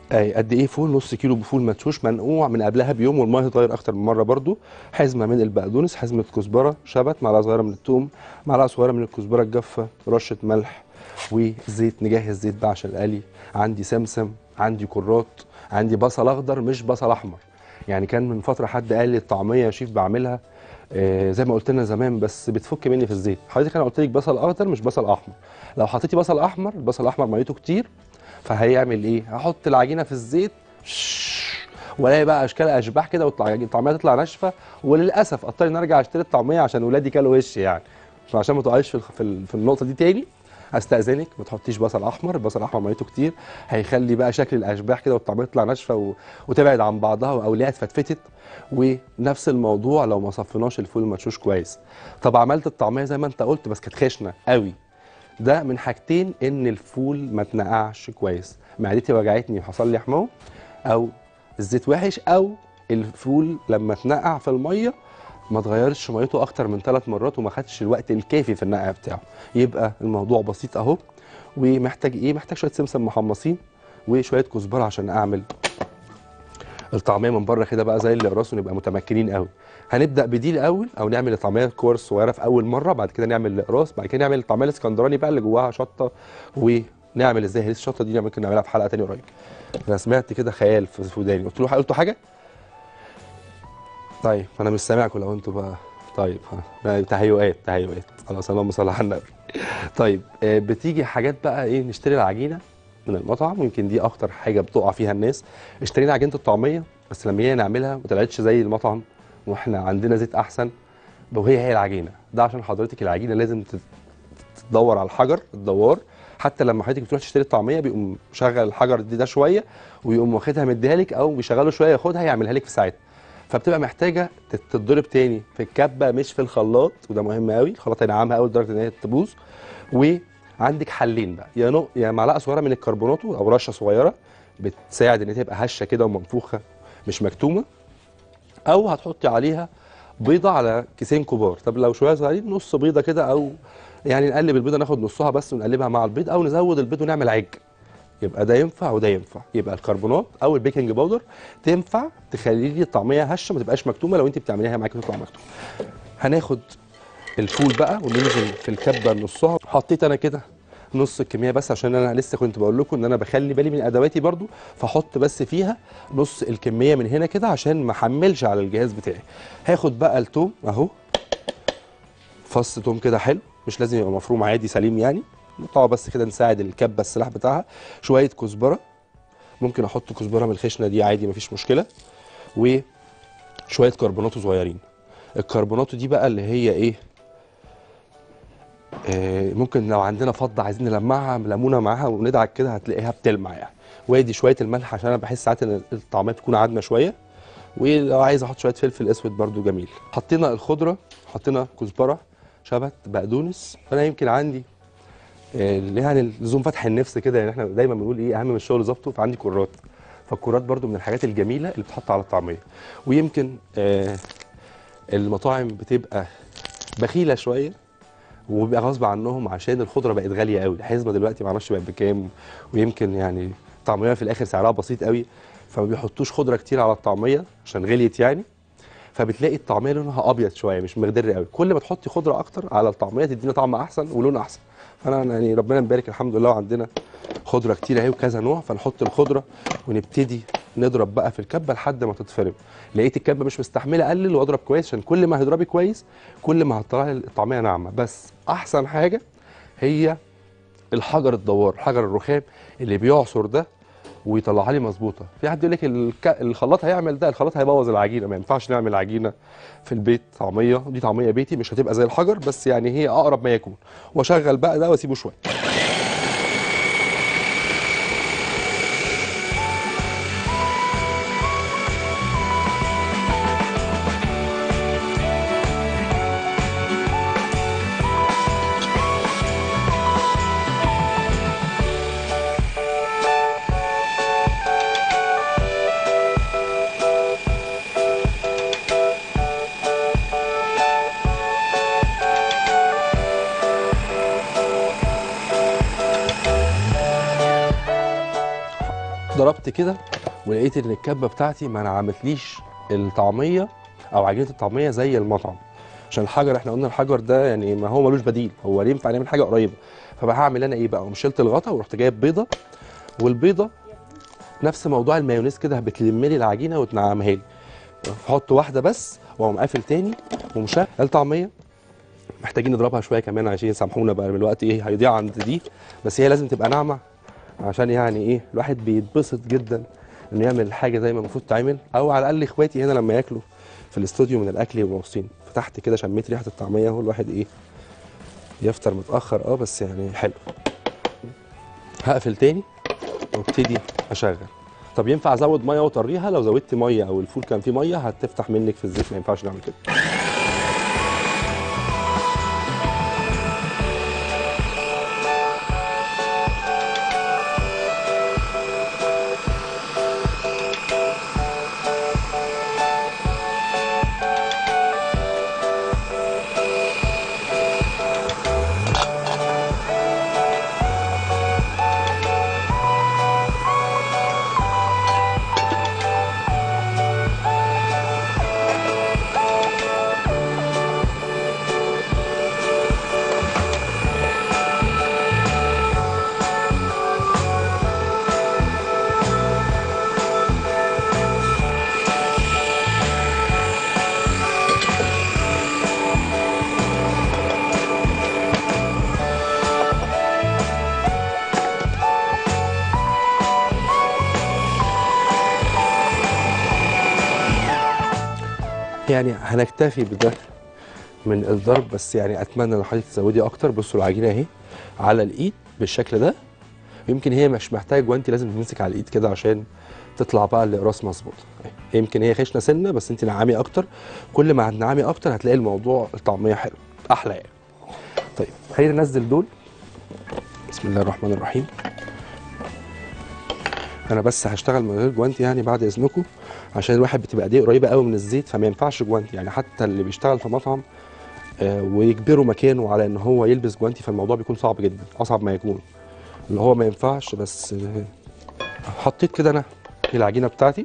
اي قد ايه فول نص كيلو فول مدشوش منقوع من قبلها بيوم والميه تتغير اكتر من مره برضو حزمه من البقدونس حزمه كزبره شبت معلقه صغيره من الثوم معلقه صغيره من الكزبره الجافه رشه ملح وزيت نجهز زيت بقى عشان القلي عندي سمسم عندي كرات عندي بصل اخضر مش بصل احمر يعني كان من فتره حد قال لي الطعميه يا شيف بعملها آه، زي ما قلت لنا زمان بس بتفك مني في الزيت حضرتك انا قلت لك بصل اخضر مش بصل احمر لو حطيتي بصل احمر البصل الاحمر ميته كتير فهيعمل ايه هحط العجينه في الزيت شش، والاقي بقى اشكال اشباح كده وتطلع الطعميه تطلع ناشفه وللاسف اضطر اني ارجع اشتري الطعميه عشان ولادي كلوا وش يعني فعشان ما تقعيش في الخ- في ال- في النقطه دي تاني استاذنك ما تحطيش بصل احمر البصل الاحمر ميته كتير هيخلي بقى شكل الاشباح كده والطعميه تطلع ناشفه و... وتبعد عن بعضها واولياء اتفتفتت ونفس الموضوع لو ما صفيناش الفول المدشوش كويس طب عملت الطعميه زي ما انت قلت بس كانت خشنه قوي ده من حاجتين ان الفول ما اتنقعش كويس معدتي وجعتني وحصل لي حموه او الزيت وحش او الفول لما اتنقع في الميه ما اتغيرش ميته اكتر من ثلاث مرات وما خدش الوقت الكافي في النقع بتاعه يبقى الموضوع بسيط اهو ومحتاج ايه محتاج شويه سمسم محمصين وشويه كزبره عشان اعمل الطعميه من بره كده بقى زي اللي راسه نبقى متمكنين قوي هنبدا بدي الاول او نعمل الطعميه كور صغيره في اول مره بعد كده نعمل الاقراص بعد كده نعمل الطعميه الاسكندراني بقى اللي جواها شطه ونعمل ازاي هريس الشطه دي ممكن نعملها في حلقه تانية قريب انا سمعت كده خيال في في وداني قلت له قلتوا حاجه طيب انا مش سامعكم لو انتوا بقى طيب ها تهيؤات تهيؤات خلاص اللهم صل على النبي طيب آه، بتيجي حاجات بقى ايه نشتري العجينه من المطعم ويمكن دي اكتر حاجه بتقع فيها الناس اشترينا عجينه الطعميه بس لما جينا نعملها ما طلعتش زي المطعم واحنا عندنا زيت احسن وهي هي العجينه ده عشان حضرتك العجينه لازم تت- تدور على الحجر الدوار حتى لما حضرتك بتروح تشتري الطعميه بيقوم شغل الحجر دي ده شويه ويقوم واخدها مديها لك او بيشغله شويه ياخدها يعملها لك في ساعتها فبتبقى محتاجه تت- تتضرب تاني في الكبه مش في الخلاط وده مهم قوي الخلاط هينعمها قوي لدرجه ان هي تبوظ وعندك حلين بقى يا نوع يا معلقه صغيره من الكربوناتو او رشه صغيره بتساعد ان هي تبقى هشه كده ومنفوخه مش مكتومه او هتحطي عليها بيضه على كيسين كبار طب لو شويه صغيرين نص بيضه كده او يعني نقلب البيضه ناخد نصها بس ونقلبها مع البيض او نزود البيض ونعمل عج يبقى ده ينفع وده ينفع يبقى الكربونات او البيكنج باودر تنفع تخلي لي الطعميه هشه ما تبقاش مكتومه لو انت بتعمليها معاكي تطلع مكتومه هناخد الفول بقى وننزل في الكبه نصها حطيت انا كده نص الكميه بس عشان انا لسه كنت بقول لكم ان انا بخلي بالي من ادواتي برضو فاحط بس فيها نص الكميه من هنا كده عشان ما احملش على الجهاز بتاعي هاخد بقى التوم اهو فص توم كده حلو مش لازم يبقى مفروم عادي سليم يعني نقطعه بس كده نساعد الكبه السلاح بتاعها شويه كزبره ممكن احط كزبره من الخشنه دي عادي مفيش مشكله وشويه كربوناتو صغيرين الكربوناتو دي بقى اللي هي ايه آه، ممكن لو عندنا فضه عايزين نلمعها ليمونه معاها وندعك كده هتلاقيها بتلمع يعني وادي شويه الملح عشان انا بحس ساعات ان الطعميه بتكون عادمه شويه ولو عايز احط شويه فلفل اسود برده جميل حطينا الخضره حطينا كزبره شبت بقدونس فانا يمكن عندي آه، اللي يعني لزوم فتح النفس كده يعني احنا دايما بنقول ايه اهم من الشغل ظبطه فعندي كرات فالكرات برده من الحاجات الجميله اللي بتحط على الطعميه ويمكن آه المطاعم بتبقى بخيله شويه وبيبقى غصب عنهم عشان الخضره بقت غاليه قوي الحزمه دلوقتي معرفش بقت بكام ويمكن يعني الطعميه في الاخر سعرها بسيط قوي فما بيحطوش خضره كتير على الطعميه عشان غليت يعني فبتلاقي الطعميه لونها ابيض شويه مش مخضر قوي كل ما تحطي خضره اكتر على الطعميه تدينا طعم احسن ولون احسن فانا يعني ربنا يبارك الحمد لله وعندنا خضره كتير اهي وكذا نوع فنحط الخضره ونبتدي نضرب بقى في الكبه لحد ما تتفرم لقيت الكبه مش مستحمله اقلل واضرب كويس عشان كل ما هتضربي كويس كل ما هتطلع لي الطعميه ناعمه بس احسن حاجه هي الحجر الدوار الحجر الرخام اللي بيعصر ده ويطلعها لي مظبوطه في حد يقول لك الك... الخلاط هيعمل ده الخلاط هيبوظ العجينه ما ينفعش نعمل عجينه في البيت طعميه دي طعميه بيتي مش هتبقى زي الحجر بس يعني هي اقرب ما يكون واشغل بقى ده واسيبه شويه ضربت كده ولقيت ان الكبه بتاعتي ما نعمتليش الطعميه او عجينه الطعميه زي المطعم عشان الحجر احنا قلنا الحجر ده يعني ما هو ملوش بديل هو ليه ينفع نعمل حاجه قريبه فبقى هعمل انا ايه بقى قوم شلت الغطا ورحت جايب بيضه والبيضه نفس موضوع المايونيز كده بتلم لي العجينه وتنعمها لي احط واحده بس واقوم قافل تاني ومشغل الطعميه محتاجين نضربها شويه كمان عشان يسامحونا بقى من الوقت ايه هيضيع عند دي بس هي لازم تبقى ناعمه عشان يعني ايه الواحد بيتبسط جدا انه يعمل حاجه زي ما المفروض تعمل او على الاقل اخواتي هنا لما ياكلوا في الاستوديو من الاكل يبقوا مبسوطين فتحت كده شميت ريحه الطعميه اهو الواحد ايه يفطر متاخر اه بس يعني حلو هقفل تاني وابتدي اشغل طب ينفع ازود ميه واطريها لو زودت ميه او الفول كان فيه ميه هتفتح منك في الزيت ما ينفعش نعمل كده يعني هنكتفي بده من الضرب بس يعني اتمنى ان حضرتك تزودي اكتر بصوا العجينه اهي على الايد بالشكل ده يمكن هي مش محتاجه جوانتي لازم تمسك على الايد كده عشان تطلع بقى الاقراص مظبوط يمكن هي خشنه سنه بس انت نعامي اكتر كل ما هتنعمي اكتر هتلاقي الموضوع الطعميه حلو احلى يعني طيب خلينا ننزل دول بسم الله الرحمن الرحيم انا بس هشتغل من غير جوانتي يعني بعد اذنكم عشان الواحد بتبقى ايديه قريبه قوي من الزيت فما ينفعش جوانتي يعني حتى اللي بيشتغل في مطعم آه، ويجبروا مكانه على ان هو يلبس جوانتي فالموضوع بيكون صعب جدا اصعب ما يكون اللي هو ما ينفعش بس آه، حطيت كده انا العجينه بتاعتي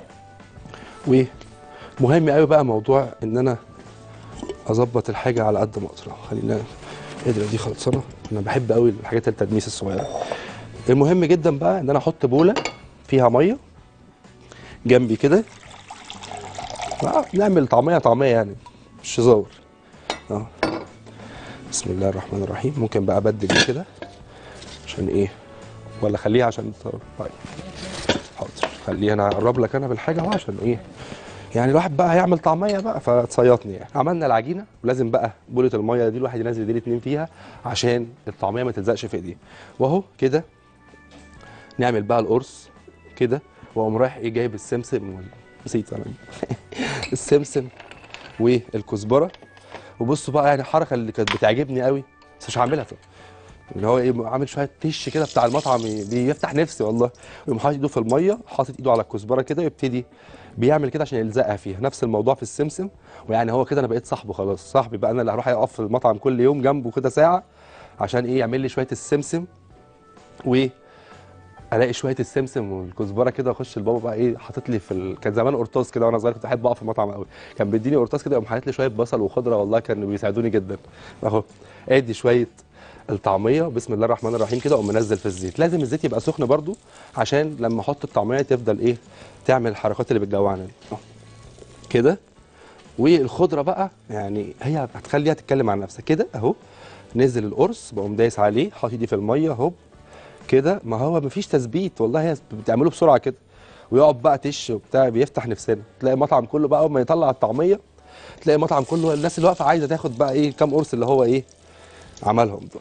ومهم قوي بقى موضوع ان انا اظبط الحاجه على قد ما اقدر خلينا القدره دي خلصانه انا بحب قوي الحاجات التدميس الصغيره المهم جدا بقى ان انا احط بوله فيها ميه جنبي كده آه، نعمل طعميه طعميه يعني مش هزار اه بسم الله الرحمن الرحيم ممكن بقى ابدل دي كده عشان ايه ولا خليها عشان طيب حاضر خليها انا اقرب لك انا بالحاجه اهو عشان ايه يعني الواحد بقى هيعمل طعميه بقى فتصيطني يعني عملنا العجينه ولازم بقى بوله الميه دي الواحد ينزل ايديه الاتنين فيها عشان الطعميه ما تلزقش في ايديه واهو كده نعمل بقى القرص كده واقوم رايح ايه جايب السمسم وال- نسيت انا السمسم والكزبره وبصوا بقى يعني الحركه اللي كانت بتعجبني قوي بس مش هعملها طبعا اللي هو ايه عامل شويه تش كده بتاع المطعم بيفتح نفسي والله ويقوم حاطط ايده في الميه حاطط ايده على الكزبره كده ويبتدي بيعمل كده عشان يلزقها فيها نفس الموضوع في السمسم ويعني هو كده انا بقيت صاحبه خلاص صاحبي بقى انا اللي هروح اقف في المطعم كل يوم جنبه كده ساعه عشان ايه يعمل لي شويه السمسم و الاقي شويه السمسم والكزبره كده اخش البابا بقى ايه حاطط لي في ال... كان زمان قرطاس كده وانا صغير كنت بحب اقف في المطعم قوي كان بيديني قرطاس كده يقوم حاطط لي شويه بصل وخضره والله كانوا بيساعدوني جدا اهو ادي شويه الطعميه بسم الله الرحمن الرحيم كده اقوم منزل في الزيت لازم الزيت يبقى سخن برده عشان لما احط الطعميه تفضل ايه تعمل الحركات اللي بتجوعنا دي أهو. كده والخضره بقى يعني هي هتخليها تتكلم عن نفسها كده اهو نزل القرص بقوم دايس عليه حاطط ايدي في الميه هوب كده ما هو مفيش تثبيت والله هي بتعمله بسرعه كده ويقعد بقى تش وبتاع بيفتح نفسنا تلاقي المطعم كله بقى اول ما يطلع الطعميه تلاقي المطعم كله الناس اللي واقفه عايزه تاخد بقى ايه كام قرص اللي هو ايه عملهم دول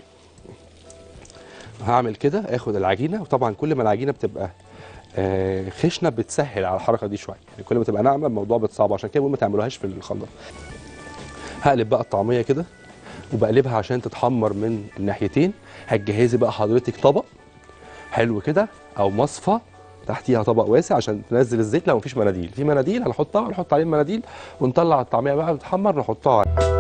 هعمل كده اخد العجينه وطبعا كل ما العجينه بتبقى آه، خشنه بتسهل على الحركه دي شويه يعني كل ما تبقى ناعمه الموضوع بتصعب عشان كده المهم ما تعملوهاش في الخلاط هقلب بقى الطعميه كده وبقلبها عشان تتحمر من الناحيتين هتجهزي بقى حضرتك طبق حلو كده او مصفى تحتيها طبق واسع عشان تنزل الزيت لو مفيش مناديل في مناديل هنحطها ونحط عليه المناديل ونطلع الطعميه بقى بتتحمر نحطها عليه